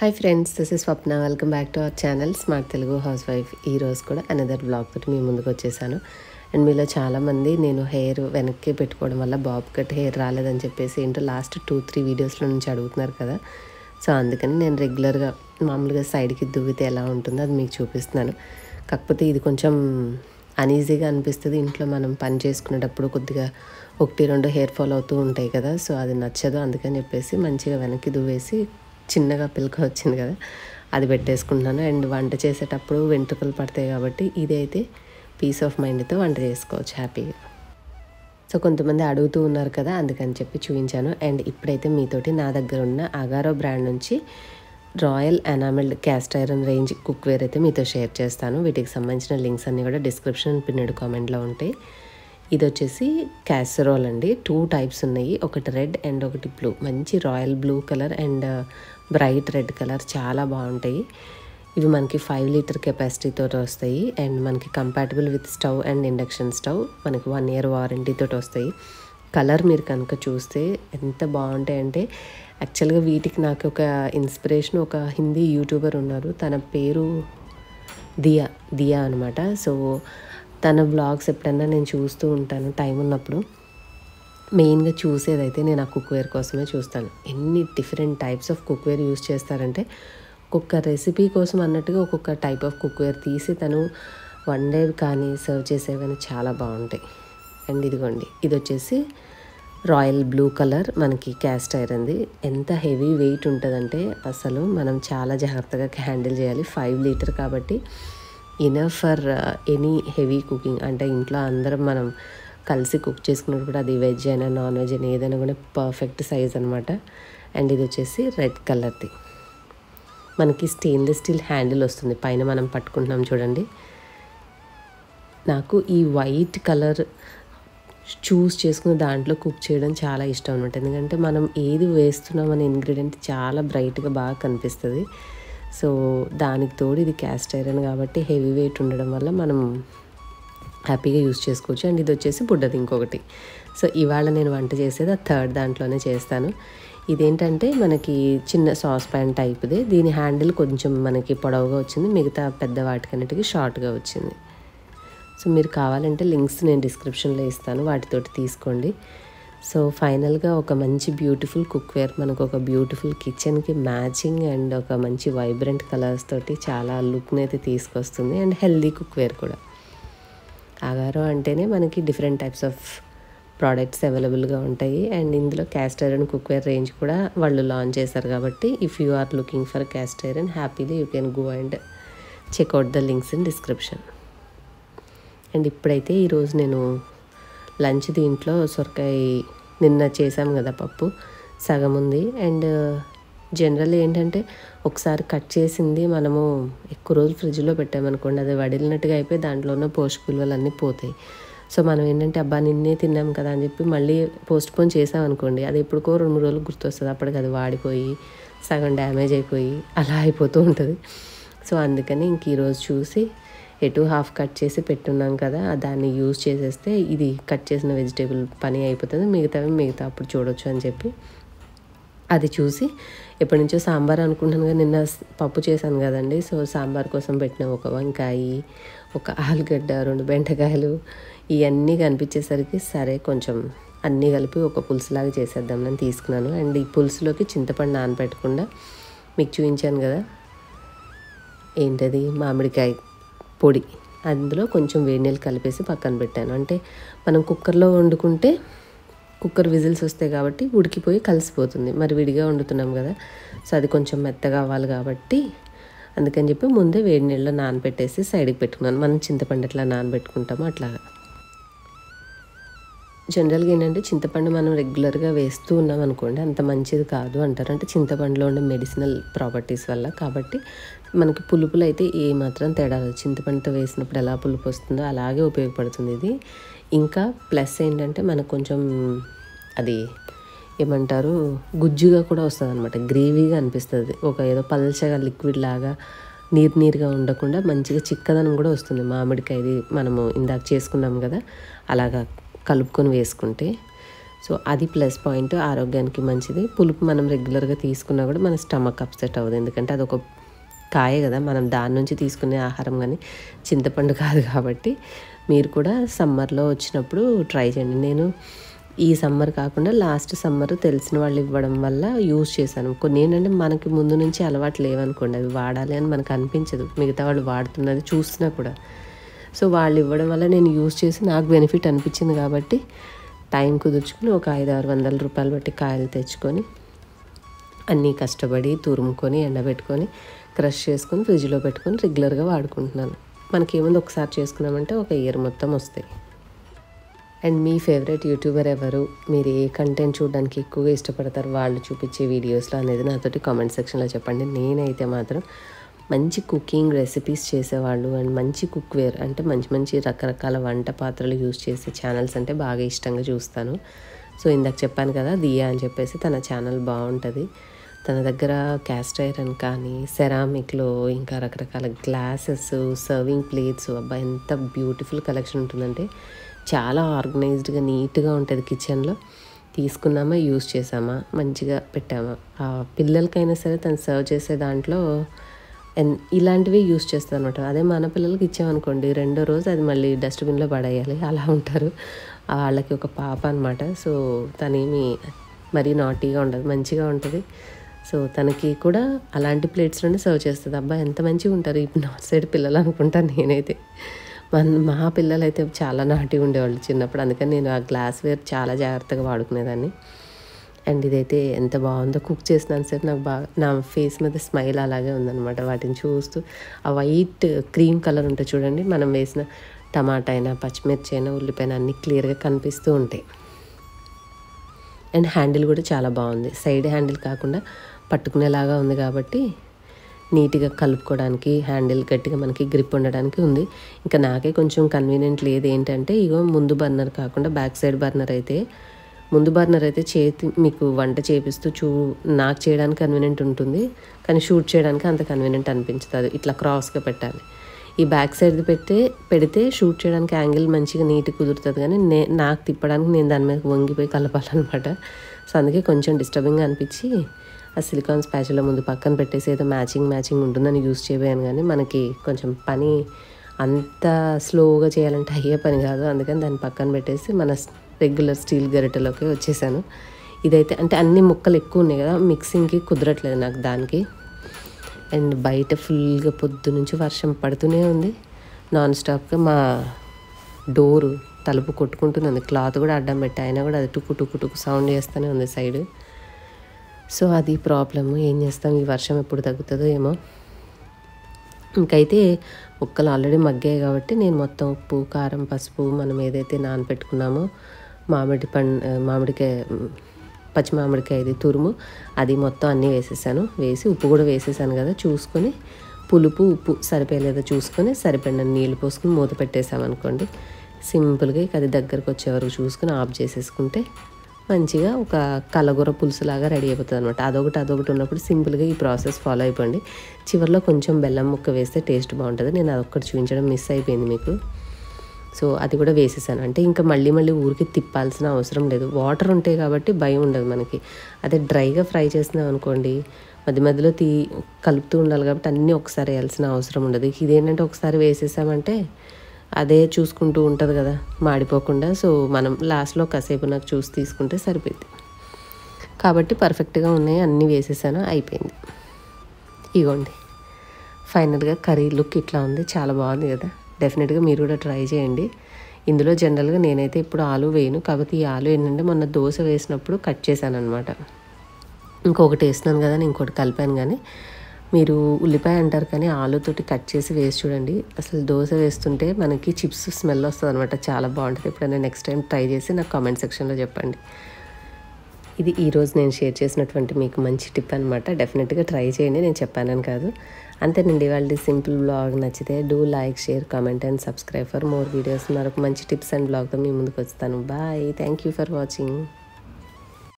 hi friends this is Swapna welcome back to our channel smart Telugu housewife ఈ రోజు కూడా another blog తోటి మీ ముందుకు వచ్చేసాను అండ్ మీలో చాలామంది నేను హెయిర్ వెనక్కి పెట్టుకోవడం వల్ల బాబ్ కట్ హెయిర్ రాలేదని చెప్పేసి ఏంటో లాస్ట్ టూ త్రీ వీడియోస్లో నుంచి అడుగుతున్నారు కదా సో అందుకని నేను రెగ్యులర్గా మామూలుగా సైడ్కి దువ్వితే ఎలా ఉంటుందో అది మీకు చూపిస్తున్నాను కాకపోతే ఇది కొంచెం అనీజీగా అనిపిస్తుంది ఇంట్లో మనం పని చేసుకునేటప్పుడు కొద్దిగా ఒకటి రెండు హెయిర్ ఫాల్ అవుతూ ఉంటాయి కదా సో అది నచ్చదు అందుకని చెప్పేసి మంచిగా వెనక్కి దువ్వేసి చిన్నగా పిలక వచ్చింది కదా అది పెట్టేసుకుంటున్నాను అండ్ వంట చేసేటప్పుడు వెంట్రుకలు పడతాయి కాబట్టి ఇదైతే పీస్ ఆఫ్ మైండ్తో వంట చేసుకోవచ్చు హ్యాపీగా సో కొంతమంది అడుగుతూ ఉన్నారు కదా అందుకని చెప్పి చూపించాను అండ్ ఇప్పుడైతే మీతోటి నా దగ్గర ఉన్న అగారో బ్రాండ్ నుంచి royal enamelled cast iron range cookware అయితే మీతో షేర్ చేస్తాను వీటికి సంబంధించిన లింక్స్ అన్నీ కూడా డిస్క్రిప్షన్ పిన్నెడ్ కామెంట్లో ఉంటాయి ఇది వచ్చేసి క్యాసరోల్ అండి టూ టైప్స్ ఉన్నాయి ఒకటి రెడ్ అండ్ ఒకటి బ్లూ మంచి royal blue colour and bright red colour చాలా బాగుంటాయి ఇవి మనకి ఫైవ్ లీటర్ కెపాసిటీతో వస్తాయి అండ్ మనకి compatible with stove and induction stove మనకి వన్ ఇయర్ వారంటీతో వస్తాయి కలర్ మీరు కనుక చూస్తే ఎంత బాగుంటాయంటే యాక్చువల్గా వీటికి నాకు ఒక ఇన్స్పిరేషన్ ఒక హిందీ యూట్యూబర్ ఉన్నారు తన పేరు దియా దియా అనమాట సో తన బ్లాగ్స్ ఎప్పుడన్నా నేను చూస్తూ ఉంటాను టైం ఉన్నప్పుడు మెయిన్గా చూసేదైతే నేను ఆ కుక్వేర్ కోసమే చూస్తాను ఎన్ని different types of cookware use చేస్తారంటే ఒక్కొక్క రెసిపీ కోసం అన్నట్టుగా ఒక్కొక్క టైప్ ఆఫ్ కుక్వేర్ తీసి తను వన్ డే కానీ సర్వ్ చేసేవి కానీ చాలా బాగుంటాయి అండ్ ఇదిగోండి ఇది వచ్చేసి రాయల్ బ్లూ కలర్ మనకి క్యాస్ట్ ఐరన్ది ఎంత హెవీ వెయిట్ ఉంటుందంటే అసలు మనం చాలా జాగ్రత్తగా హ్యాండిల్ చేయాలి ఫైవ్ లీటర్ కాబట్టి enough for any heavy cooking అంటే ఇంట్లో అందరం మనం కలిసి కుక్ చేసుకున్నప్పుడు అది వెజ్ అయినా నాన్ వెజ్ అయినా ఏదైనా కూడా పర్ఫెక్ట్ సైజ్ అనమాట అండ్ ఇది వచ్చేసి రెడ్ కలర్ది మనకి స్టెయిన్లెస్ స్టీల్ హ్యాండిల్ వస్తుంది పైన మనం పట్టుకుంటున్నాం చూడండి నాకు ఈ వైట్ కలర్ చూస్ చేసుకుని దాంట్లో కుక్ చేయడం చాలా ఇష్టం అనమాట ఎందుకంటే మనం ఏది వేస్తున్నాం అనే ఇంగ్రీడియంట్ చాలా బ్రైట్గా బాగా కనిపిస్తుంది సో దానికి తోడు ఇది క్యాస్ట్ ఐరన్ కాబట్టి హెవీ వెయిట్ ఉండడం వల్ల మనం హ్యాపీగా యూస్ చేసుకోవచ్చు అండ్ ఇది వచ్చేసి బుడ్డది ఇంకొకటి సో ఇవాళ నేను వంట చేసేది ఆ థర్డ్ దాంట్లోనే చేస్తాను ఇదేంటంటే మనకి చిన్న సాస్ ప్యాన్ టైప్ది దీని హ్యాండిల్ కొంచెం మనకి పొడవుగా వచ్చింది మిగతా పెద్ద వాటికన్నిటికీ షార్ట్గా వచ్చింది సో మీరు కావాలంటే లింక్స్ నేను డిస్క్రిప్షన్లో ఇస్తాను వాటితోటి తీసుకోండి సో ఫైనల్గా ఒక మంచి బ్యూటిఫుల్ కుక్వేర్ మనకు ఒక బ్యూటిఫుల్ కిచెన్కి మ్యాచింగ్ అండ్ ఒక మంచి వైబ్రెంట్ కలర్స్ తోటి చాలా లుక్ని అయితే తీసుకొస్తుంది అండ్ హెల్దీ కుక్వేర్ కూడా ఆగారం అంటేనే మనకి డిఫరెంట్ టైప్స్ ఆఫ్ ప్రోడక్ట్స్ అవైలబుల్గా ఉంటాయి అండ్ ఇందులో క్యాస్ట్ ఐరన్ కుక్వేర్ రేంజ్ కూడా వాళ్ళు లాంచ్ చేశారు కాబట్టి if you are looking for cast iron happily you can go and check out the links in description and ఇప్పుడైతే ఈరోజు నేను లంచ్ దీంట్లో సొరకాయ నిన్న చేసాం కదా పప్పు సగం ఉంది అండ్ జనరల్ ఏంటంటే ఒకసారి కట్ చేసింది మనము ఎక్కువ రోజులు ఫ్రిడ్జ్లో పెట్టామనుకోండి అది వడిలినట్టుగా అయిపోయి దాంట్లో ఉన్న పోషక విలువలు అన్నీ పోతాయి సో మనం ఏంటంటే అబ్బా నిన్నే తిన్నాం కదా అని చెప్పి మళ్ళీ పోస్ట్ పోన్ చేసామనుకోండి అది ఎప్పుడుకో రెండు మూడు రోజులు గుర్తొస్తుంది అప్పటికి అది వాడిపోయి సగం డ్యామేజ్ అయిపోయి అలా అయిపోతూ ఉంటుంది సో అందుకని ఇంక ఈరోజు చూసి ఎటు హాఫ్ కట్ చేసి పెట్టున్నాం కదా దాన్ని యూజ్ చేసేస్తే ఇది కట్ చేసిన వెజిటేబుల్ పని అయిపోతుంది మిగతావి మిగతా అప్పుడు చూడొచ్చు అని చెప్పి అది చూసి ఎప్పటి నుంచో సాంబార్ అనుకుంటున్నాను కదా నిన్న పప్పు చేశాను కదండి సో సాంబార్ కోసం పెట్టిన ఒక వంకాయ ఒక ఆలుగడ్డ రెండు బెండకాయలు ఇవన్నీ కనిపించేసరికి సరే కొంచెం అన్నీ కలిపి ఒక పులుసులాగా చేసేద్దామని తీసుకున్నాను అండ్ ఈ పులుసులోకి చింతపండు నానపెట్టకుండా మీకు చూపించాను కదా ఏంటది మామిడికాయ పొడి అందులో కొంచెం వేడి నీళ్ళు కలిపేసి పక్కన పెట్టాను అంటే మనం కుక్కర్లో వండుకుంటే కుక్కర్ విజిల్స్ వస్తాయి కాబట్టి ఉడికిపోయి కలిసిపోతుంది మరి విడిగా వండుతున్నాం కదా సో అది కొంచెం మెత్తగా అవ్వాలి కాబట్టి అందుకని చెప్పి ముందే వేడి నీళ్ళలో నానబెట్టేసి సైడ్కి పెట్టుకున్నాను మనం చింతపండు ఎట్లా నానబెట్టుకుంటామో అట్లాగా జనరల్గా ఏంటంటే చింతపండు మనం రెగ్యులర్గా వేస్తూ ఉన్నాం అనుకోండి అంత మంచిది కాదు అంటారు అంటే చింతపండులో ఉండే మెడిసినల్ ప్రాపర్టీస్ వల్ల కాబట్టి మనకి పులుపులు అయితే ఏ మాత్రం తేడా లేదు చింతపండుతో వేసినప్పుడు ఎలా పులుపు వస్తుందో అలాగే ఉపయోగపడుతుంది ఇది ఇంకా ప్లస్ ఏంటంటే మనకు కొంచెం అది ఏమంటారు గుజ్జుగా కూడా వస్తుంది అనమాట గ్రేవీగా అనిపిస్తుంది ఒక ఏదో పల్చగా లిక్విడ్ లాగా నీరు నీరుగా ఉండకుండా మంచిగా చిక్కదనం కూడా వస్తుంది మామిడికాయది మనము ఇందాక చేసుకున్నాం కదా అలాగా కలుపుకొని వేసుకుంటే సో అది ప్లస్ పాయింట్ ఆరోగ్యానికి మంచిది పులుపు మనం రెగ్యులర్గా తీసుకున్నా కూడా మన స్టమక్ అప్సెట్ అవ్వదు ఎందుకంటే అదొక కాయ కదా మనం దాని నుంచి తీసుకునే ఆహారం కానీ చింతపండు కాదు కాబట్టి మీరు కూడా సమ్మర్లో వచ్చినప్పుడు ట్రై చేయండి నేను ఈ సమ్మర్ కాకుండా లాస్ట్ సమ్మర్ తెలిసిన వాళ్ళు ఇవ్వడం వల్ల యూజ్ చేశాను కొన్ని ఏంటంటే మనకి ముందు నుంచి అలవాటు లేవనుకోండి అవి వాడాలి అని మనకు అనిపించదు మిగతా వాళ్ళు వాడుతున్నది చూసినా కూడా సో వాళ్ళు ఇవ్వడం వల్ల నేను యూజ్ చేసి నాకు బెనిఫిట్ అనిపించింది కాబట్టి టైం కుదుర్చుకుని ఒక ఐదు ఆరు వందల రూపాయలు బట్టి కాయలు తెచ్చుకొని అన్నీ కష్టపడి తురుముకొని ఎండబెట్టుకొని క్రష్ చేసుకొని ఫ్రిడ్జ్లో పెట్టుకొని రెగ్యులర్గా వాడుకుంటున్నాను మనకి ఏముంది ఒకసారి చేసుకున్నామంటే ఒక ఇయర్ మొత్తం వస్తాయి అండ్ మీ ఫేవరెట్ యూట్యూబర్ ఎవరు మీరు ఏ కంటెంట్ చూడడానికి ఎక్కువగా ఇష్టపడతారు వాళ్ళు చూపించే వీడియోస్లో అనేది నాతోటి కామెంట్ సెక్షన్లో చెప్పండి నేనైతే మాత్రం మంచి కుకింగ్ రెసిపీస్ చేసేవాళ్ళు అండ్ మంచి కుక్వేర్ అంటే మంచి మంచి రకరకాల వంట పాత్రలు యూజ్ చేసే ఛానల్స్ అంటే బాగా ఇష్టంగా చూస్తాను సో ఇందాక చెప్పాను కదా దియా అని చెప్పేసి తన ఛానల్ బాగుంటుంది తన దగ్గర క్యాస్ట్ ఐరన్ కానీ సెరామిక్లో ఇంకా రకరకాల గ్లాసెస్ సర్వింగ్ ప్లేట్స్ అబ్బా ఎంత బ్యూటిఫుల్ కలెక్షన్ ఉంటుందంటే చాలా ఆర్గనైజ్డ్గా నీట్గా ఉంటుంది కిచెన్లో తీసుకున్నామా యూస్ చేసామా మంచిగా పెట్టామా ఆ పిల్లలకైనా సరే తను సర్వ్ చేసే దాంట్లో ఎన్ ఇలాంటివి యూస్ చేస్తాను అనమాట అదే మన పిల్లలకి ఇచ్చామనుకోండి రెండో రోజు అది మళ్ళీ డస్ట్బిన్లో పడేయాలి అలా ఉంటారు వాళ్ళకి ఒక పాప అనమాట సో తనేమి మరీ నాటీగా ఉండదు మంచిగా ఉంటుంది సో తనకి కూడా అలాంటి ప్లేట్స్లోనే సర్వ్ చేస్తుంది అబ్బా ఎంత మంచిగా ఉంటారు ఈ నార్త్ సైడ్ పిల్లలు అనుకుంటాను నేనైతే మన మా పిల్లలు అయితే చాలా నాటి ఉండేవాళ్ళు చిన్నప్పుడు అందుకని నేను ఆ గ్లాస్ వేర్ చాలా జాగ్రత్తగా వాడుకునేదాన్ని అండ్ ఇదైతే ఎంత బాగుందో కుక్ చేసినాను సరే నాకు బాగా నా ఫేస్ మీద స్మైల్ అలాగే ఉందన్నమాట వాటిని చూస్తూ ఆ వైట్ క్రీమ్ కలర్ ఉంటుంది చూడండి మనం వేసిన టమాటా అయినా పచ్చిమిర్చి అయినా ఉల్లిపాయన అన్నీ క్లియర్గా కనిపిస్తూ ఉంటాయి అండ్ హ్యాండిల్ కూడా చాలా బాగుంది సైడ్ హ్యాండిల్ కాకుండా పట్టుకునేలాగా ఉంది కాబట్టి నీట్గా కలుపుకోవడానికి హ్యాండిల్ గట్టిగా మనకి గ్రిప్ ఉండడానికి ఉంది ఇంకా నాకే కొంచెం కన్వీనియంట్ లేదు ఏంటంటే ఇగో ముందు బర్నర్ కాకుండా బ్యాక్ సైడ్ బర్నర్ అయితే ముందు బర్నర్ అయితే చేతి మీకు వంట చేపిస్తూ చూ నాకు చేయడానికి కన్వీనియంట్ ఉంటుంది కానీ షూట్ చేయడానికి అంత కన్వీనియంట్ అనిపించదు ఇట్లా క్రాస్గా పెట్టాలి ఈ బ్యాక్ సైడ్ పెడితే పెడితే షూట్ చేయడానికి యాంగిల్ మంచిగా నీట్ కుదురుతుంది కానీ నే నాకు తిప్పడానికి నేను దాని మీద వంగిపోయి కలపాలన్నమాట సో అందుకే కొంచెం డిస్టర్బింగ్గా అనిపించి ఆ సిలికాన్ స్పాచుల ముందు పక్కన పెట్టేసి ఏదో మ్యాచింగ్ మ్యాచింగ్ ఉంటుందని యూస్ చేయబోయాను కానీ మనకి కొంచెం పని అంత స్లోగా చేయాలంటే అయ్యే పని కాదు అందుకని దాన్ని పక్కన పెట్టేసి మన రెగ్యులర్ స్టీల్ గరిటెలోకి వచ్చేసాను ఇదైతే అంటే అన్ని ముక్కలు ఎక్కువ ఉన్నాయి కదా మిక్సింగ్కి కుదరట్లేదు నాకు దానికి అండ్ బయట ఫుల్గా పొద్దు నుంచి వర్షం పడుతూనే ఉంది నాన్ స్టాప్గా మా డోరు తలుపు కొట్టుకుంటుంది క్లాత్ కూడా అడ్డం పెట్టి అయినా కూడా అది టుక్కు టుక్కు టుక్కు సౌండ్ చేస్తూనే ఉంది సైడ్ సో అది ప్రాబ్లము ఏం చేస్తాం ఈ వర్షం ఎప్పుడు తగ్గుతుందో ఏమో ఇంకైతే ముక్కలు ఆల్రెడీ మగ్గాయి కాబట్టి నేను మొత్తం ఉప్పు కారం పసుపు మనం ఏదైతే నానబెట్టుకున్నామో మామిడి పండు మామిడికాయ పచ్చి మామిడికాయది తురుము అది మొత్తం అన్నీ వేసేసాను వేసి ఉప్పు కూడా వేసేసాను కదా చూసుకొని పులుపు ఉప్పు సరిపోయలేదో చూసుకొని సరిపడిన నీళ్ళు పోసుకొని మూత పెట్టేసామనుకోండి సింపుల్గా ఇక అది దగ్గరకు వచ్చే వరకు చూసుకొని ఆఫ్ చేసేసుకుంటే మంచిగా ఒక కలగూర పులుసులాగా రెడీ అయిపోతుంది అనమాట అదొకటి అదొకటి ఉన్నప్పుడు సింపుల్గా ఈ ప్రాసెస్ ఫాలో అయిపోండి చివరిలో కొంచెం బెల్లం ముక్క వేస్తే టేస్ట్ బాగుంటుంది నేను అదొక్కటి చూపించడం మిస్ అయిపోయింది మీకు సో అది కూడా వేసేసాను అంటే ఇంకా మళ్ళీ మళ్ళీ ఊరికి తిప్పాల్సిన అవసరం లేదు వాటర్ ఉంటాయి కాబట్టి భయం ఉండదు మనకి అదే డ్రైగా ఫ్రై చేసినాం అనుకోండి మధ్య మధ్యలో తీ కలుపుతూ ఉండాలి కాబట్టి అన్నీ ఒకసారి వేయాల్సిన అవసరం ఉండదు ఇదేంటంటే ఒకసారి వేసేసామంటే అదే చూసుకుంటూ ఉంటుంది కదా మాడిపోకుండా సో మనం లాస్ట్లో కాసేపు నాకు చూసి తీసుకుంటే సరిపోయింది కాబట్టి పర్ఫెక్ట్గా ఉన్నాయి అన్నీ వేసేసాను అయిపోయింది ఇగోండి ఫైనల్గా కర్రీ లుక్ ఇట్లా ఉంది చాలా బాగుంది కదా డెఫినెట్గా మీరు కూడా ట్రై చేయండి ఇందులో జనరల్గా నేనైతే ఇప్పుడు ఆలు వేయను కాబట్టి ఈ ఆలు ఏంటంటే మొన్న దోశ వేసినప్పుడు కట్ చేశాను అనమాట ఇంకొకటి వేసినాను కదా నేను ఇంకోటి కలిపాను కానీ మీరు ఉల్లిపాయ అంటారు కానీ ఆలుతోటి కట్ చేసి వేసి చూడండి అసలు దోశ వేస్తుంటే మనకి చిప్స్ స్మెల్ వస్తుంది అనమాట చాలా బాగుంటుంది ఎప్పుడైనా నెక్స్ట్ టైం ట్రై చేసి నాకు కామెంట్ సెక్షన్లో చెప్పండి ఇది ఈరోజు నేను షేర్ చేసినటువంటి మీకు మంచి టిప్ అనమాట డెఫినెట్గా ట్రై చేయండి నేను చెప్పానని కాదు అంతేనండి వాళ్ళది సింపుల్ బ్లాగ్ నచ్చితే do like share comment and subscribe for more videos మరొక మంచి టిప్స్ అండ్ బ్లాగ్తో మీ ముందుకు వస్తాను bye thank you for watching